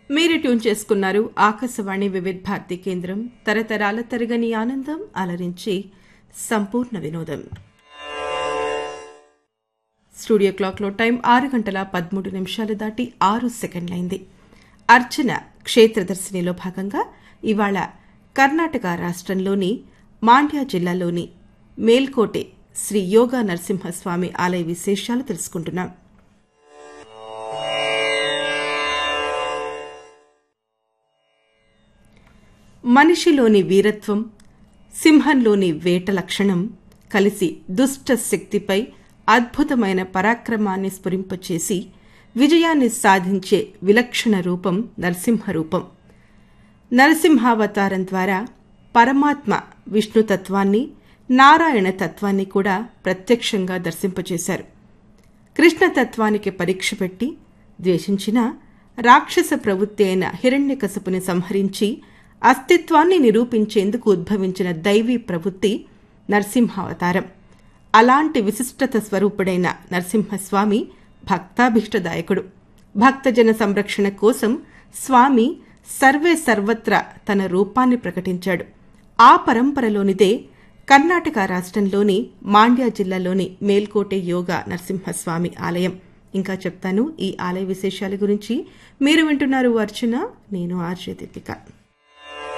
మీరు ట్యూన్ చేసుకున్నారు ఆకాశవాణి వివిధ భారతి కేంద్రం తరతరాల తరగని ఆనందం అలరించి సంపూర్ణ వినోదం స్టూడియో క్లాక్లో టైం ఆరు గంటల పదమూడు నిమిషాలు దాటి ఆరు సెకండ్లైంది అర్చన క్షేత్రదర్శినిలో భాగంగా ఇవాళ కర్ణాటక రాష్ట్రంలోని మాండ్యా జిల్లాలోని మేల్కోటె శ్రీ యోగా నరసింహస్వామి ఆలయ విశేషాలు తెలుసుకుంటున్నాం మనిషిలోని వీరత్వం సింహంలోని వేట లక్షణం కలిసి దుష్ట శక్తిపై అద్భుతమైన పరాక్రమాన్ని స్ఫురింపచేసి విజయాన్ని సాధించే విలక్షణ రూపం నరసింహ రూపం నరసింహావతారం ద్వారా పరమాత్మ విష్ణుతత్వాన్ని నారాయణ తత్వాన్ని కూడా ప్రత్యక్షంగా దర్శింపచేశారు కృష్ణతత్వానికి పరీక్ష పెట్టి ద్వేషించిన రాక్షస ప్రవృత్తి అయిన హిరణ్యకశపుని సంహరించి అస్తిత్వాన్ని నిరూపించేందుకు ఉద్భవించిన దైవీ ప్రవృత్తి నరసింహావతారం అలాంటి విశిష్టత స్వరూపుడైన నరసింహస్వామి భక్తాభీష్టదాయకుడు భక్తజన సంరక్షణ కోసం స్వామి సర్వే సర్వత్రా తన రూపాన్ని ప్రకటించాడు ఆ పరంపరలోనిదే కర్ణాటక రాష్ట్రంలోని మాండ్యా జిల్లాలోని మేల్కోటె యోగా నరసింహస్వామి ఆలయం ఇంకా చెప్తాను ఈ ఆలయ విశేషాల గురించి మీరు వింటున్నారు అర్చన నేను ఆర్జే దీపిక